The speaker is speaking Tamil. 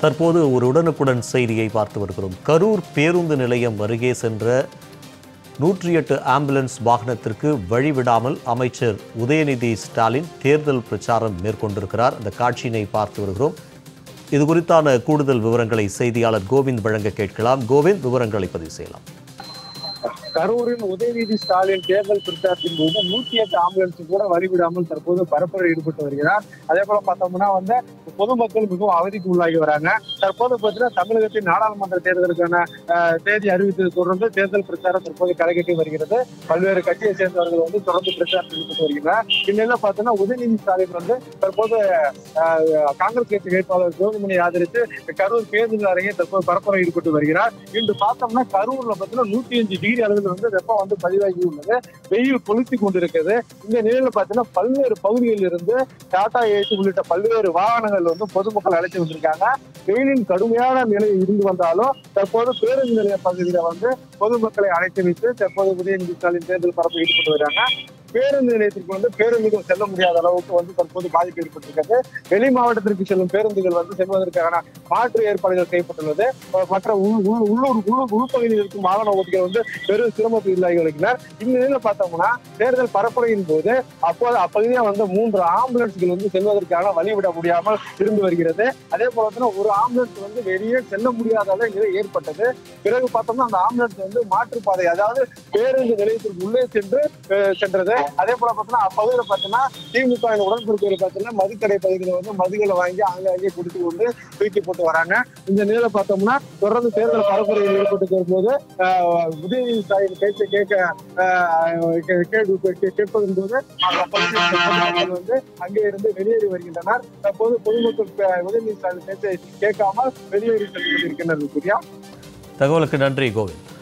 தற்போது ஒரு உடனுக்குடன் செய்தியை பார்த்து வருகிறோம் கரூர் பேருந்து நிலையம் அருகே சென்ற நூற்றி எட்டு ஆம்புலன்ஸ் வாகனத்திற்கு வழிவிடாமல் அமைச்சர் உதயநிதி ஸ்டாலின் தேர்தல் பிரச்சாரம் மேற்கொண்டிருக்கிறார் அந்த காட்சியினை பார்த்து வருகிறோம் இது குறித்தான கூடுதல் விவரங்களை செய்தியாளர் கோவிந்த் வழங்க கேட்கலாம் கோவிந்த் விவரங்களை பதிவு செய்யலாம் கரூரின் உதயநிதி ஸ்டாலின் தேர்தல் பிரச்சாரத்தின் போது நூத்தி எட்டு ஆம்புலன்ஸ் கூட வழிவிடாமல் தற்போது பரப்புரை ஈடுபட்டு வருகிறார் அதே போல பார்த்தோம்னா வந்து பொதுமக்கள் மிகவும் அவதிக்கு உள்ளாகி வராங்க தற்போது பார்த்தீங்கன்னா தமிழகத்தின் நாடாளுமன்ற தேர்தலுக்கான அஹ், தேதி அறிவித்ததை தொடர்ந்து தேர்தல் பிரச்சாரம் தற்போது களைகட்டி வருகிறது பல்வேறு கட்சியை சேர்ந்தவர்கள் வந்து தொடர்ந்து பிரச்சாரத்தில் ஈடுபட்டு வருகிறார் இந்நிலையில பார்த்தோம்னா உதயநிதி ஸ்டாலின் வந்து தற்போது அஹ், காங்கிரஸ் கட்சி வேட்பாளர் ஜோதிமணி ஆதரித்து கரூர் பேருந்து அருகே தற்போது பரப்புரை ஈடுபட்டு வருகிறார் இன்று பார்த்தோம்னா கரூர்ல பார்த்தீங்கன்னா நூத்தி அஞ்சு டிகிரி அளவில் வந்து வெப்பம் வந்து பதிவாகி உள்ளது வெயில் கொளுத்தி கொண்டிருக்கிறது இந்த நிலையில பார்த்தீங்கன்னா பல்வேறு பகுதிகளில் இருந்து டாடா ஏசி உள்ளிட்ட பல்வேறு வாகனங்கள் வந்து பொதுமக்கள் அழைத்து வந்திருக்காங்க வெயிலின் கடுமையான நிலை இருந்து வந்தாலும் தற்போது பேருந்து நிலைய பகுதியில வந்து பொதுமக்களை அழைத்து வைத்து தற்போது உதயநிதி ஸ்டாலின் தேர்தல் பரப்பு ஈடுபட்டு வராங்க பேருந்து நிலையத்திற்கு வந்து பேருந்துகள் செல்ல முடியாத அளவுக்கு வந்து தற்போது பாதிப்பு ஏற்பட்டிருக்கிறது வெளி மாவட்டத்திற்கு செல்லும் பேருந்துகள் வந்து செல்வதற்கான மாற்று ஏற்பாடுகள் செய்யப்பட்டுள்ளது அஹ் மற்ற உள் உள் உள்ளூர் உள்ளூர் உள்பகுதியில் இருக்கும் வாகன ஓட்டிகள் வந்து பெரும் சிரமத்தில் உள்ளாகி வருகிறார் இந்நிலையில பார்த்தோம்னா தேர்தல் பரப்புரையின் போது அப்போது அப்பகுதியா வந்து மூன்று ஆம்புலன்ஸ்கள் வந்து செல்வதற்கான வழிவிட முடியாமல் இருந்து வருகிறது அதே போல பார்த்தீங்கன்னா ஒரு ஆம்புலன்ஸ் வந்து வெளியே செல்ல முடியாத அளவு நிலை ஏற்பட்டது பிறகு பார்த்தோம்னா அந்த ஆம்புலன்ஸ் வந்து மாற்றுப்பாதை அதாவது பேருந்து நிலையத்திற்கு உள்ளே சென்று அஹ், சென்றது அதே போல பார்த்தீங்கன்னா அப்பகுதியில் பார்த்தீங்கன்னா திமுக உடன்பிடிப்பதில் பார்த்தீங்கன்னா மதுக்கடை பகுதியில் வந்து மதுகளை வாங்கி ஆங்காங்கே குடித்து கொண்டு தூக்கி போட்டு வராங்க இந்த நிலையில பார்த்தோம்னா தொடர்ந்து தேர்தல் பரப்புரையில் ஈடுபட்டு வரும்போது ஆஹ், உதயநிதி ஸ்டாலின் பேச்சை கேட்க ஆஹ், கே- கே- கே- கேட்பதன் போது அந்த பகுதியில் பொதுமக்கள் வந்து அங்கே இருந்து வெளியேறி வருகின்றனர் தற்போது பொதுமக்கள் பே- உதயநிதி ஸ்டாலின் பேச்சை கேட்காமல் வெளியேறி சென்று கொண்டிருக்கின்றனர் சூர்யா தகவலுக்கு நன்றி கோவிந்த்